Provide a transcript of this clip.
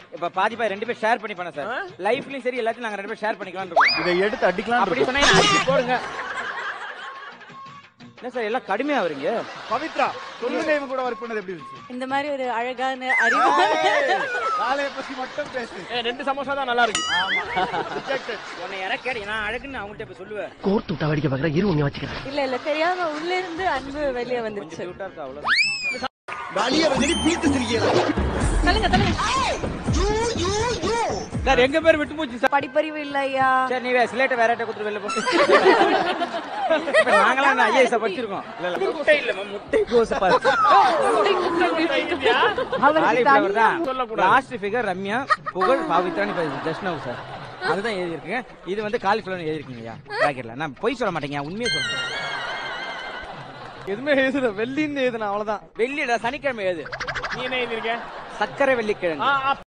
இப்ப பாதி பாதி ரெண்டு பேர் ஷேர் பண்ணி பண்ண சார் லைஃப்லயும் சரி எல்லாத்தையும் நாங்க ரெண்டு பேர் ஷேர் பண்ணிக்கலாம் இருக்கோம் இதை எடுத்து அடிக்கலாம் அப்படி சொன்னா என்ன அடிச்சு போடுங்க என்ன சார் எல்லாம் கடுமையா வரீங்க பவித்ரா சொல்லுங்க இவங்க கூட ஒர்க் பண்ணது எப்படி இருந்துச்சு இந்த மாதிரி ஒரு அழகான அறிவான காலைய பத்தி மட்டும் பேசு ரெண்டு சமோசா தான் நல்லா இருக்கு உன்னை யாரா கேடு நான் அழகுன்னு அவங்கள்ட்ட இப்ப சொல்லுவேன் கோர்த்து விட்டா வேடிக்கை பாக்குற இரு உன்னை வச்சுக்கிறேன் இல்ல இல்ல தெரியாம உள்ள இருந்து அன்பு வெளியே வந்துருச்சு கியூட்டா இருக்கா அவ்வளவு வலிய வந்து பீத்து சிரிக்கிறது சொல்லுங்க சொல்லுங்க சார் எங்க பேர் விட்டு போச்சு சார் படிப்பறிவு இல்லையா சரி நீ சிலேட்டை வேற கொடுத்துட்டு வெளில போ இப்ப நாங்களாம் என்ன ஐஏஎஸ் படிச்சிருக்கோம் இல்ல இல்ல முட்டை இல்ல முட்டை கோஸ் பாரு காலிஃபிளவர் தான் லாஸ்ட் ஃபிகர் ரம்யா புகழ் பாவித்ரான்னு இப்ப ஜஸ்ட் நவ் சார் அதுதான் எழுதி இருக்குங்க இது வந்து காலிஃபிளவர் எழுதி இருக்குங்கய்யா பிராக்கெட்ல நான் பொய் சொல்ல மாட்டேங்க உண்மையை சொல்றேன் எதுவுமே எழுதுல வெள்ளின்னு எழுதுன அவ்வளவுதான் வெள்ளிடா சனிக்கிழமை எழுது நீ என்ன எழுதிருக்க சக்கரை வெள்ளிக்கிழங்கு ஆ, ஆ,